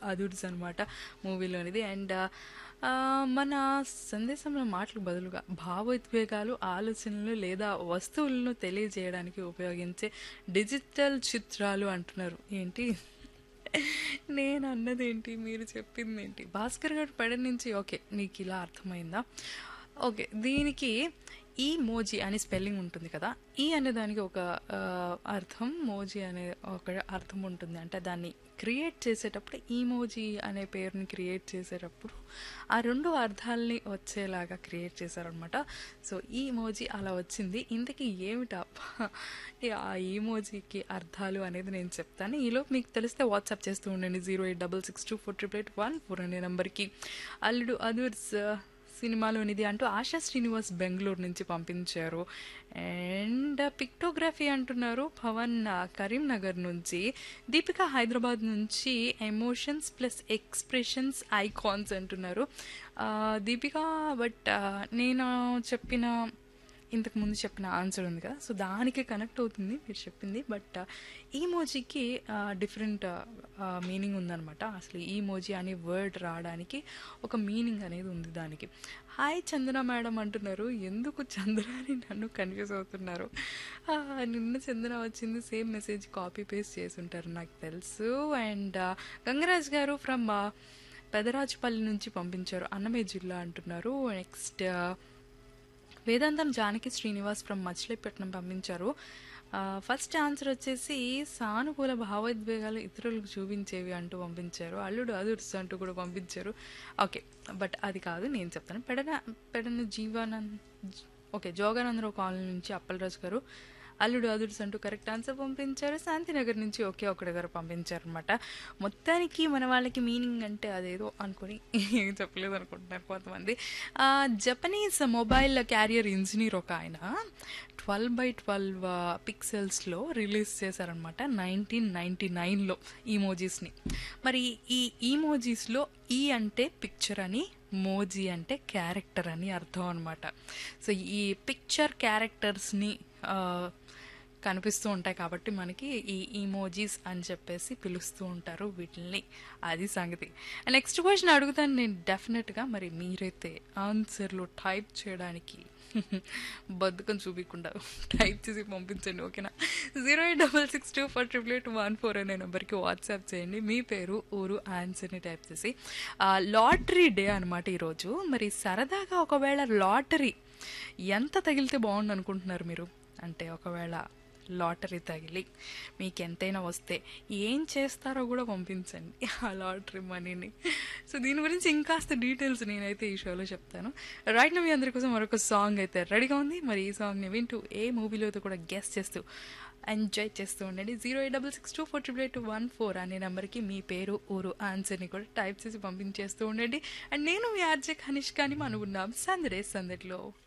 అదుర్స్ అనమాట మూవీలోనిది అండ్ మన సందేశంలో మాటలకు బదులుగా భావోద్వేగాలు ఆలోచనలు లేదా వస్తువులను తెలియజేయడానికి ఉపయోగించే డిజిటల్ చిత్రాలు అంటున్నారు ఏంటి నేను అన్నదేంటి మీరు చెప్పింది ఏంటి భాస్కర్ గారు పడ నుంచి ఓకే నీకు ఇలా అర్థమైందా ఓకే దీనికి ఈ మోజీ అని స్పెల్లింగ్ ఉంటుంది కదా ఈ అనే దానికి ఒక ఆ, అర్థం మోజీ అనే ఒక అర్థం ఉంటుంది అంటే దాన్ని క్రియేట్ చేసేటప్పుడు ఈ మోజీ అనే పేరుని క్రియేట్ చేసేటప్పుడు ఆ రెండు అర్థాలని వచ్చేలాగా క్రియేట్ చేశారనమాట సో ఈ మోజీ అలా వచ్చింది ఇంతకీ ఏమిటా ఆ ఈమోజీకి అర్థాలు అనేది నేను చెప్తాను ఈలోపు మీకు తెలిస్తే వాట్సాప్ చేస్తూ ఉండండి zero eight double six two four triple eight one four అనే నెంబర్కి అల్లుడు అదూర్స్ సినిమాలోనిది అంటూ ఆశా శ్రీనివాస్ బెంగళూరు నుంచి పంపించారు అండ్ పిక్టోగ్రఫీ అంటున్నారు పవన్ ఆ, కరీంనగర్ నుంచి దీపిక హైదరాబాద్ నుంచి ఎమోషన్స్ ప్లస్ ఎక్స్ప్రెషన్స్ ఐకాన్స్ అంటున్నారు ఆ, దీపిక బట్ ఆ, నేను చెప్పిన ఇంతకు ముందు చెప్పిన ఆన్సర్ ఉంది కదా సో దానికి కనెక్ట్ అవుతుంది మీరు చెప్పింది బట్ ఈమోజీకి డిఫరెంట్ మీనింగ్ ఉందన్నమాట అసలు ఈమోజీ అనే వర్డ్ రావడానికి ఒక మీనింగ్ అనేది ఉంది దానికి హాయ్ చందన మేడం అంటున్నారు ఎందుకు చందన అని నన్ను కన్ఫ్యూజ్ అవుతున్నారు ఆ, నిన్న చందన వచ్చింది సేమ్ మెసేజ్ కాపీ పేస్ట్ చేసి ఉంటారు నాకు తెలుసు అండ్ గంగరాజ్ గారు ఫ్రమ్ పెదరాజుపల్లి నుంచి పంపించారు అన్నమయ్య జిల్లా అంటున్నారు నెక్స్ట్ వేదాంతం జానకి శ్రీనివాస్ ఫ్రమ్ మచిలీపట్నం పంపించారు ఆ, ఫస్ట్ ఆన్సర్ వచ్చేసి సానుకూల భావోద్వేగాలు ఇతరులకు చూపించేవి అంటూ పంపించారు అల్లుడు అదుర్స్ అంటూ కూడా పంపించారు ఓకే బట్ అది కాదు నేను చెప్తాను పెడన పెడన జీవానంద్ ఓకే జోగానందరావు కాలనీ నుంచి అప్పలరాజు గారు అల్లుడు అదుర్స్ అంటూ కరెక్ట్ ఆన్సర్ పంపించారు శాంతినగర్ నుంచి ఒకే ఒకటి గారు పంపించారు అనమాట మొత్తానికి మన వాళ్ళకి మీనింగ్ అంటే అదేదో అనుకొని ఏం చెప్పలేదు అనుకుంటున్నారు కొంతమంది ఆ, జపనీస్ మొబైల్ క్యారియర్ ఇంజనీర్ ఒక ఆయన ట్వెల్వ్ బై ట్వెల్వ్ పిక్సెల్స్లో రిలీజ్ చేశారనమాట నైన్టీన్ నైంటీ నైన్లో ఈమోజీస్ని మరి ఈ ఈమోజీస్లో ఈ అంటే పిక్చర్ అని మోజీ అంటే క్యారెక్టర్ అని అర్థం అనమాట సో ఈ పిక్చర్ క్యారెక్టర్స్ని కనిపిస్తూ ఉంటాయి కాబట్టి మనకి ఈ ఈమోజీస్ అని చెప్పేసి పిలుస్తూ ఉంటారు వీటిని అది సంగతి నెక్స్ట్ క్వశ్చన్ అడుగుతాను నేను డెఫినెట్గా మరి మీరైతే ఆన్సర్లు టైప్ చేయడానికి బద్ధకం చూపించకుండా టైప్ చేసి పంపించండి ఓకేనా zero eight double six two four triple eight one four అనే నెంబర్కి వాట్సాప్ చేయండి మీ పేరు ఊరు ఆన్సర్ని టైప్ చేసి లాటరీ డే అనమాట ఈరోజు మరి సరదాగా ఒకవేళ లాటరీ ఎంత తగిలితే బాగుండు అనుకుంటున్నారు మీరు అంటే ఒకవేళ లాటరీ తగిలి మీకు ఎంతైనా వస్తే ఏం చేస్తారో కూడా పంపించండి ఆ లాటరీ మనీని సో దీని గురించి ఇంకాస్త డీటెయిల్స్ నేనైతే ఈ షోలో చెప్తాను రైట్ నా మీ అందరి కోసం మరొక సాంగ్ అయితే రెడీగా ఉంది మరి ఈ సాంగ్ని వింటూ ఏ మూవీలో కూడా గెస్ట్ చేస్తూ ఎంజాయ్ చేస్తూ ఉండండి zero eight double six two four triple eight one four అనే నెంబర్కి మీ పేరు ఊరు ఆన్సర్ని కూడా టైప్ చేసి పంపించేస్తూ ఉండండి అండ్ నేను మీ ఆర్జే కనిష్కాని మనం ఉన్నాం సందడే సందడిలో